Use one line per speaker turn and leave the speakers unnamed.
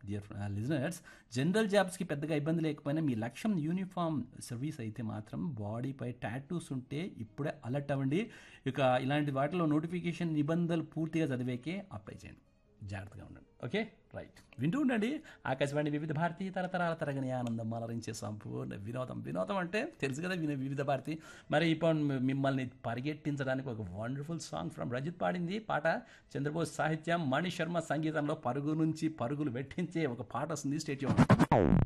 dear listeners general జాబ్స్కి పెద్దగా ఇబ్బంది లేకపోయినా మీ లక్ష్యం యూనిఫామ్ సర్వీస్ అయితే మాత్రం బాడీపై టాటూస్ ఉంటే ఇప్పుడే అలర్ట్ అవ్వండి ఇక ఇలాంటి వాటిలో నోటిఫికేషన్ నిబంధనలు పూర్తిగా చదివేకే అప్లై చేయండి జాగ్రత్తగా ఉండండి ఓకే రైట్ వింటూ ఉండండి ఆకాశవాణి వివిధ భారతి తరతరాల తరగని ఆనందం అలరించే సంపూర్ణ వినోదం వినోదం అంటే తెలుసు కదా విన వివిధ భారతి మరి ఇప్పుడు మిమ్మల్ని పరిగెట్టించడానికి ఒక వండర్ఫుల్ సాంగ్ ఫ్రమ్ రజిత్ పాడింది పాట చంద్రబోస్ సాహిత్యం మణి శర్మ సంగీతంలో పరుగు నుంచి పరుగులు పెట్టించే ఒక పాట వస్తుంది స్టేట్యూన్